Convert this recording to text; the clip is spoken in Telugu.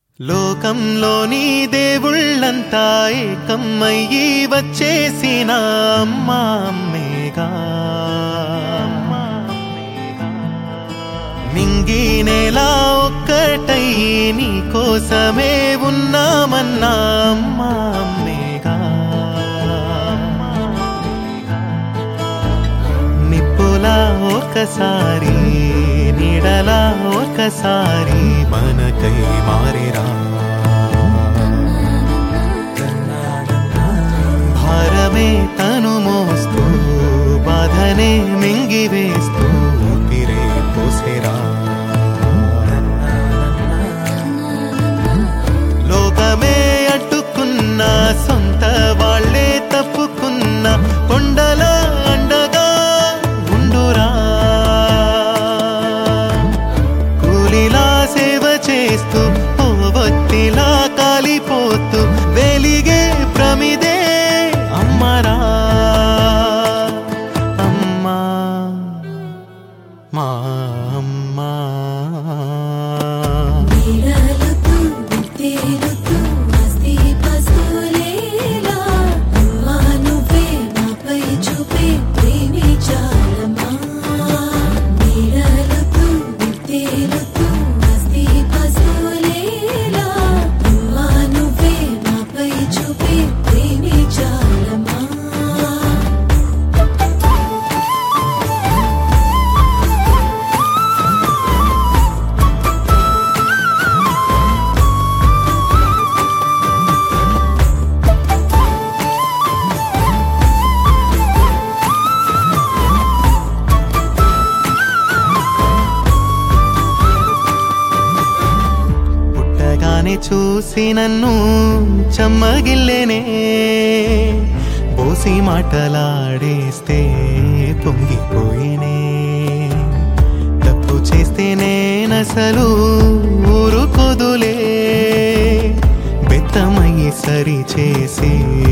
లోకంలోని దేవుళ్ళంతా ఏకమ్మయ్యి వచ్చేసిన అమ్మ అమ్మేగా మింగి నేల ఒక్కటయ్యి నీ కోసమే ఉన్నామన్నా అమ్మ అమ్మేగా నిప్పులా ఒకసారి నీడలా ఒకసారి మనకై మారిరా భారమే తను మోస్తూ బాధనే మింగివేస్తూ ఊపిరే పోసేరా లోకమే అడ్డుకున్న సొంత వాళ్ళే తప్పుకున్న కొండల అండగా ఉండురా కూలిలా సేవ చేస్తూ ఒత్తిలా కాలిపోతూ వెలిగే ప్రమిదే అమ్మరా అమ్మా మా అమ్మా నీడలుతూ తేలుతూ మస్తీ పస్తులేలా అమ్మా నువ్వే నాపై చూపే ప్రేమి చాలమ్మా నీడలుతూ తేలుతూ మస్తీ పస్తులేలా అమ్మా నువ్వే నాపై చూపే ప్రేమి చాలమ్మా పుట్టగానే చూసి నన్ను చెమ్మగిల్లేనే బోసి మాటలాడేస్తే పొంగిపోయినే తప్పు చేస్తే నేనసలు ఊరుకోదులే బెత్తమయ్యి సరి చేసి